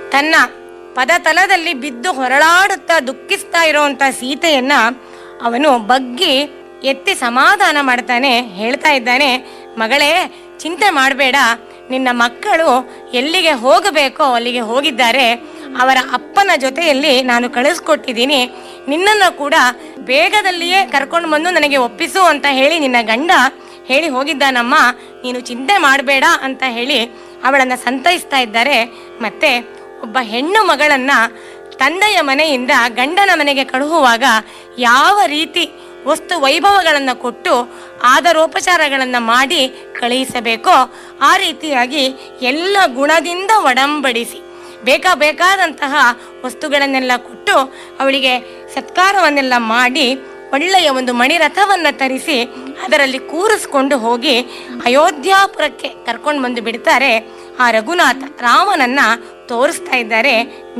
ತನ್ನ ಪದತಲದಲ್ಲಿ ಬಿದ್ದು ಹೊರಳಾಡುತ್ತಾ ದುಃಖಿಸ್ತಾ ಇರುವಂತ ಸೀತೆಯನ್ನ ಅವನು ಬಗ್ಗಿ ಎತ್ತಿ ಸಮಾಧಾನ ಮಾಡ್ತಾನೆ ಹೇಳ್ತಾ ಇದ್ದಾನೆ ಮಗಳೇ ಚಿಂತೆ ಮಾಡಬೇಡ ನಿನ್ನ ಮಕ್ಕಳು ಎಲ್ಲಿಗೆ ಹೋಗಬೇಕೋ ಅಲ್ಲಿಗೆ ಹೋಗಿದ್ದಾರೆ ಅವರ ಅಪ್ಪನ ಜೊತೆಯಲ್ಲಿ ನಾನು ಕಳಿಸ್ಕೊಟ್ಟಿದ್ದೀನಿ ನಿನ್ನನ್ನು ಕೂಡ ಬೇಗದಲ್ಲಿಯೇ ಕರ್ಕೊಂಡು ಬಂದು ನನಗೆ ಒಪ್ಪಿಸು ಅಂತ ಹೇಳಿ ನಿನ್ನ ಗಂಡ ಹೇಳಿ ಹೋಗಿದ್ದಾನಮ್ಮ ನೀನು ಚಿಂತೆ ಮಾಡಬೇಡ ಅಂತ ಹೇಳಿ ಅವಳನ್ನ ಸಂತೈಸ್ತಾ ಇದ್ದಾರೆ ಮತ್ತೆ ಒಬ್ಬ ಹೆಣ್ಣು ಮಗಳನ್ನ ತಂದೆಯ ಮನೆಯಿಂದ ಗಂಡನ ಮನೆಗೆ ಕಳುಹುವಾಗ ಯಾವ ರೀತಿ ವಸ್ತು ವೈಭವಗಳನ್ನು ಕೊಟ್ಟು ಆದರೋಪಚಾರಗಳನ್ನು ಮಾಡಿ ಕಳುಹಿಸಬೇಕೋ ಆ ರೀತಿಯಾಗಿ ಎಲ್ಲ ಗುಣದಿಂದ ಒಡಂಬಡಿಸಿ ಬೇಕಾ ಬೇಕಾದಂತಹ ವಸ್ತುಗಳನ್ನೆಲ್ಲ ಕೊಟ್ಟು ಅವಳಿಗೆ ಸತ್ಕಾರವನ್ನೆಲ್ಲ ಮಾಡಿ ಒಳ್ಳೆಯ ಒಂದು ಮಣಿರಥವನ್ನು ತರಿಸಿ ಅದರಲ್ಲಿ ಕೂರಿಸ್ಕೊಂಡು ಹೋಗಿ ಅಯೋಧ್ಯಾಪುರಕ್ಕೆ ಕರ್ಕೊಂಡು ಬಂದು ಬಿಡ್ತಾರೆ ಆ ರಘುನಾಥ ರಾಮನನ್ನ ತೋರಿಸ್ತಾ ಇದ್ದಾರೆ